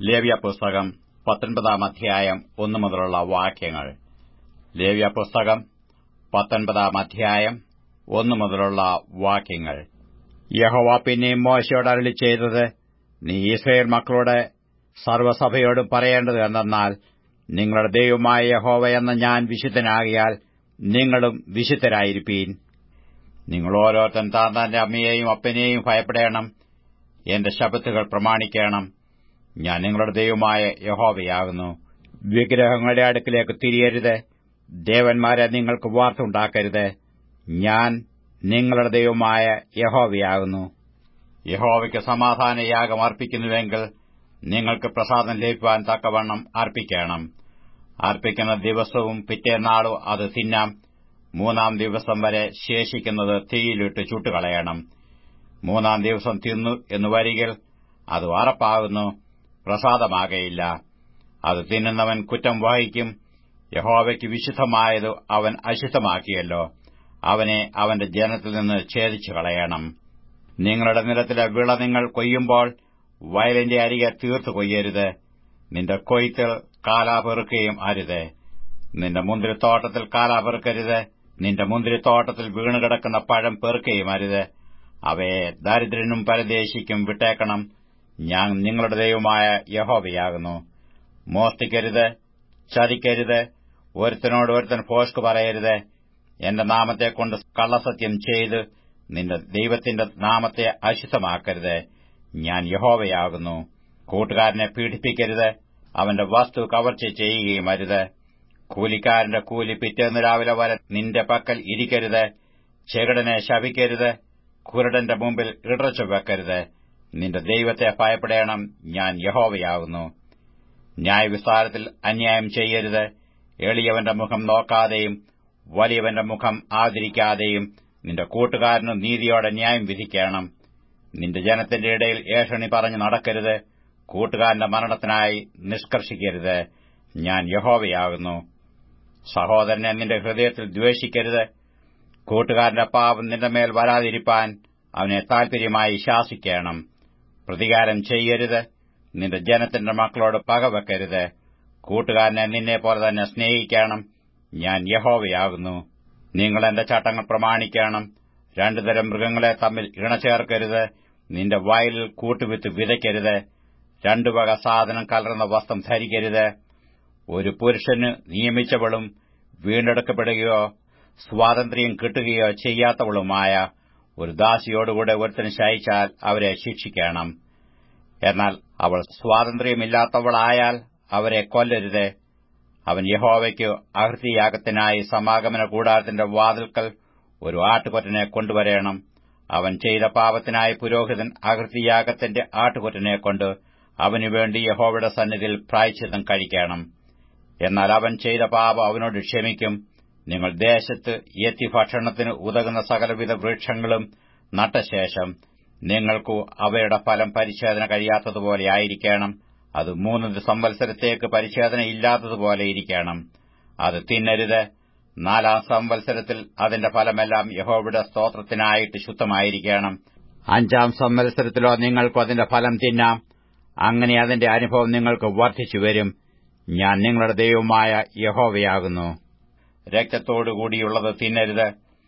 ലേവ്യ പുസ്തകം പത്തൊൻപതാം അധ്യായം ഒന്നു മുതലുള്ള വാക്യങ്ങൾ ലേവ്യ പുസ്തകം പത്തൊൻപതാം അധ്യായം ഒന്നു മുതലുള്ള വാക്യങ്ങൾ യഹോവ പിന്നെയും മോശയോട് അരളി ചെയ്തത് നീ ഇസ്രയേൽ മക്കളോട് സർവ്വസഭയോടും പറയേണ്ടത് എന്തെന്നാൽ നിങ്ങളുടെ ദൈവമായ യഹോവ എന്ന ഞാൻ വിശുദ്ധനാകിയാൽ നിങ്ങളും വിശുദ്ധരായിരിപ്പീൻ നിങ്ങൾ ഓരോരുത്തൻ താൻ തന്റെ അമ്മയെയും അപ്പനെയും ഭയപ്പെടേണം എന്റെ ശബത്തുകൾ പ്രമാണിക്കണം ഞാൻ നിങ്ങളുടെ ദൈവമായ യഹോവയാകുന്നു വിഗ്രഹങ്ങളുടെ അടുക്കിലേക്ക് തിരിയരുത് ദേവന്മാരെ നിങ്ങൾക്ക് വാർത്തുണ്ടാക്കരുത് ഞാൻ നിങ്ങളുടെ ദൈവമായ യഹോവയാകുന്നു യഹോവയ്ക്ക് സമാധാനയാഗം അർപ്പിക്കുന്നുവെങ്കിൽ നിങ്ങൾക്ക് പ്രസാദം ലഭിക്കുവാൻ തക്കവണ്ണം അർപ്പിക്കണം അർപ്പിക്കുന്ന ദിവസവും പിറ്റേന്നാളും അത് തിന്നാം മൂന്നാം ദിവസം വരെ ശേഷിക്കുന്നത് തീയിലിട്ട് ചുട്ടുകളയണം മൂന്നാം ദിവസം തിന്നു എന്ന് വരികിൽ അത് അറപ്പാകുന്നു പ്രസാദമാകയില്ല അത് തിന്നുന്നവൻ കുറ്റം വഹിക്കും യഹോവയ്ക്ക് വിശുദ്ധമായത് അവൻ അശുദ്ധമാക്കിയല്ലോ അവനെ അവന്റെ ജനത്തിൽ നിന്ന് ഛേദിച്ചു കളയണം നിങ്ങളുടെ നിലത്തിലെ വിള നിങ്ങൾ കൊയ്യുമ്പോൾ വയലിന്റെ അരികെ തീർത്തു കൊയ്യരുത് നിന്റെ കൊയ്ത്തിൽ കാലാ പെറുക്കുകയും അരുത് നിന്റെ മുന്തിരിത്തോട്ടത്തിൽ കാലാ പെറുക്കരുത് നിന്റെ മുന്തിരിത്തോട്ടത്തിൽ വീണുകിടക്കുന്ന പഴം പെറുക്കുകയും അരുത് അവയെ ദരിദ്രനും പരദേശിക്കും വിട്ടേക്കണം ഞാൻ നിങ്ങളുടെ ദൈവമായ യഹോവയാകുന്നു മോഷ്ടിക്കരുത് ചതിക്കരുത് ഒരുത്തനോട് ഒരുത്തൻ ഫോഷ്ക് പറയരുത് എന്റെ നാമത്തെക്കൊണ്ട് കള്ളസത്യം ചെയ്ത് നിന്റെ ദൈവത്തിന്റെ നാമത്തെ അശുദ്ധമാക്കരുത് ഞാൻ യഹോവയാകുന്നു കൂട്ടുകാരനെ പീഡിപ്പിക്കരുത് അവന്റെ വസ്തു കവർച്ച ചെയ്യുകയും അരുത് കൂലിക്കാരന്റെ കൂലി പിറ്റേന്ന് രാവിലെ വരെ നിന്റെ പക്കൽ ഇരിക്കരുത് ചെകിടനെ ശപിക്കരുത് കുരുടന്റെ മുമ്പിൽ ഇടറച്ചു വെക്കരുത് നിന്റെ ദൈവത്തെ ഭയപ്പെടേണം ഞാൻ യഹോവയാകുന്നു ന്യായവിസ്താരത്തിൽ അന്യായം ചെയ്യരുത് എളിയവന്റെ മുഖം നോക്കാതെയും വലിയവന്റെ മുഖം ആദരിക്കാതെയും നിന്റെ കൂട്ടുകാരന് നീതിയോടെ ന്യായം വിധിക്കണം നിന്റെ ജനത്തിന്റെ ഇടയിൽ ഏഷണി പറഞ്ഞു നടക്കരുത് കൂട്ടുകാരന്റെ മരണത്തിനായി നിഷ്കർഷിക്കരുത് ഞാൻ യഹോവയാകുന്നു സഹോദരനെ നിന്റെ ഹൃദയത്തിൽ ദ്വേഷിക്കരുത് കൂട്ടുകാരന്റെ പാപം നിന്റെ മേൽ വരാതിരിപ്പാൻ അവനെ താൽപര്യമായി ശാസിക്കണം പ്രതികാരം ചെയ്യരുത് നിന്റെ ജനത്തിന്റെ മക്കളോട് പകവെക്കരുത് കൂട്ടുകാരനെ നിന്നെപ്പോലെ തന്നെ സ്നേഹിക്കണം ഞാൻ യഹോവയാകുന്നു നിങ്ങൾ എന്റെ ചട്ടങ്ങൾ പ്രമാണിക്കണം രണ്ടുതരം മൃഗങ്ങളെ തമ്മിൽ ഇണചേർക്കരുത് നിന്റെ വയലിൽ കൂട്ടുവിത്ത് വിതയ്ക്കരുത് രണ്ടു വക സാധനം കലർന്ന വസ്ത്രം ധരിക്കരുത് ഒരു പുരുഷന് നിയമിച്ചവളും വീണ്ടെടുക്കപ്പെടുകയോ സ്വാതന്ത്ര്യം കിട്ടുകയോ ചെയ്യാത്തവളുമായ ഒരു ദാസിയോടുകൂടെ ഒരുത്തന് ശയിച്ചാൽ അവരെ ശിക്ഷിക്കണം എന്നാൽ അവൾ സ്വാതന്ത്ര്യമില്ലാത്തവളായാൽ അവരെ കൊല്ലരുത് അവൻ യഹോവയ്ക്ക് അഹൃതിയാഗത്തിനായി സമാഗമന കൂടാരത്തിന്റെ വാതിൽക്കൽ ഒരു ആട്ടുകൊറ്റനെ കൊണ്ടുവരേണം അവൻ ചെയ്ത പാപത്തിനായി പുരോഹിതൻ അഹൃതിയാഗത്തിന്റെ ആട്ടുകൊറ്റനെ കൊണ്ട് അവനുവേണ്ടി യഹോവയുടെ സന്നിധിയിൽ പ്രായച്ചിത്തം കഴിക്കണം എന്നാൽ അവൻ ചെയ്ത പാപം അവനോട് ക്ഷമിക്കും നിങ്ങൾ ദേശത്ത് എത്തി ഭക്ഷണത്തിന് ഉതകുന്ന സകലവിധ വൃക്ഷങ്ങളും നട്ടശേഷം നിങ്ങൾക്കു അവയുടെ ഫലം പരിച്ഛേദന കഴിയാത്തതുപോലെ ആയിരിക്കണം അത് മൂന്ന് സംവത്സരത്തേക്ക് പരിച്ഛേദന ഇല്ലാത്തതുപോലെ ഇരിക്കണം അത് തിന്നരുത് നാലാം സംവത്സരത്തിൽ അതിന്റെ ഫലമെല്ലാം യഹോവയുടെ സ്തോത്രത്തിനായിട്ട് ശുദ്ധമായിരിക്കണം അഞ്ചാം സംവത്സരത്തിലോ നിങ്ങൾക്കു അതിന്റെ ഫലം തിന്നാം അങ്ങനെ അതിന്റെ അനുഭവം നിങ്ങൾക്ക് വർദ്ധിച്ചു വരും ഞാൻ നിങ്ങളുടെ ദൈവമായ യഹോവയാകുന്നു രക്തത്തോടുകൂടിയുള്ളത് തിന്നരുത്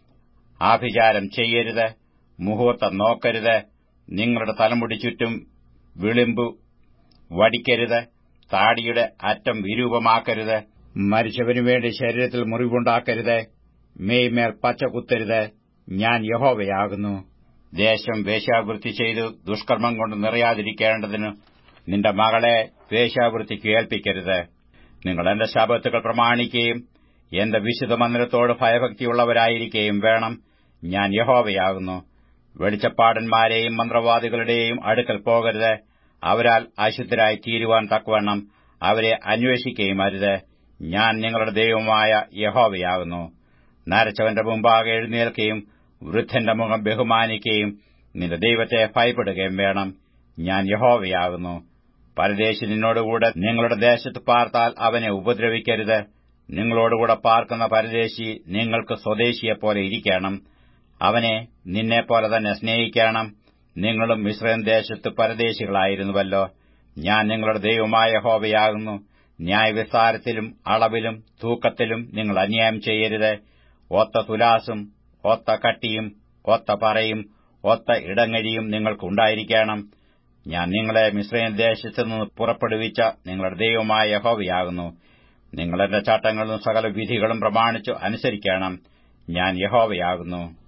ആഭിചാരം ചെയ്യരുത് മുഹൂർത്തം നോക്കരുത് നിങ്ങളുടെ തലമുടി ചുറ്റും വിളിമ്പു വടിക്കരുത് താടിയുടെ അറ്റം വിരൂപമാക്കരുത് മരിച്ചവനു വേണ്ടി ശരീരത്തിൽ മുറിവുണ്ടാക്കരുത് മേയ്മേൽ പച്ച കുത്തരുത് ഞാൻ യഹോവയാകുന്നു ദേശം വേശ്യാവൃത്തി ചെയ്ത് ദുഷ്കർമ്മം കൊണ്ട് നിറയാതിരിക്കേണ്ടതിന് നിന്റെ മകളെ വേശ്യാവൃത്തിക്ക് ഏൽപ്പിക്കരുത് നിങ്ങൾ എന്റെ ശാപത്തുകൾ പ്രമാണിക്കുകയും എന്റെ വിശുദ്ധ മന്ദിരത്തോട് ഭയഭക്തിയുള്ളവരായിരിക്കുകയും വേണം ഞാൻ യഹോവയാകുന്നു വെളിച്ചപ്പാടന്മാരെയും മന്ത്രവാദികളുടെയും അടുക്കൽ പോകരുത് അവരാൽ അശുദ്ധരായി തീരുവാൻ തക്കവണ്ണം അവരെ അന്വേഷിക്കുകയും അരുത് ഞാൻ നിങ്ങളുടെ ദൈവമായ യഹോവയാകുന്നു നരച്ചവന്റെ മുമ്പാകെ എഴുന്നേൽക്കുകയും വൃദ്ധന്റെ മുഖം ബഹുമാനിക്കുകയും നിന്റെ ദൈവത്തെ ഭയപ്പെടുകയും വേണം ഞാൻ യഹോവയാകുന്നു പരദേശി നിന്നോടുകൂടെ നിങ്ങളുടെ ദേശത്ത് പാർത്താൽ അവനെ ഉപദ്രവിക്കരുത് നിങ്ങളോടുകൂടെ പാർക്കുന്ന പരദേശി നിങ്ങൾക്ക് സ്വദേശിയെപ്പോലെ ഇരിക്കണം അവനെ നിന്നെപ്പോലെ തന്നെ സ്നേഹിക്കണം നിങ്ങളും മിശ്രയം ദേശത്ത് പരദേശികളായിരുന്നുവല്ലോ ഞാൻ നിങ്ങളുടെ ദൈവമായ യഹോവയാകുന്നു ന്യായവിസ്താരത്തിലും അളവിലും തൂക്കത്തിലും നിങ്ങൾ അന്യായം ചെയ്യരുത് ഒത്ത തുലാസും ഒത്ത കട്ടിയും ഒത്ത പറയും ഒത്ത ഇടങ്ങഴിയും നിങ്ങൾക്കുണ്ടായിരിക്കണം ഞാൻ നിങ്ങളെ മിശ്രയം ദേശത്തുനിന്ന് പുറപ്പെടുവിച്ച നിങ്ങളുടെ ദൈവമായ യഹോവയാകുന്നു നിങ്ങൾ എന്റെ ചട്ടങ്ങളും സകല വിധികളും പ്രമാണിച്ചു അനുസരിക്കണം ഞാൻ യഹോവയാകുന്നു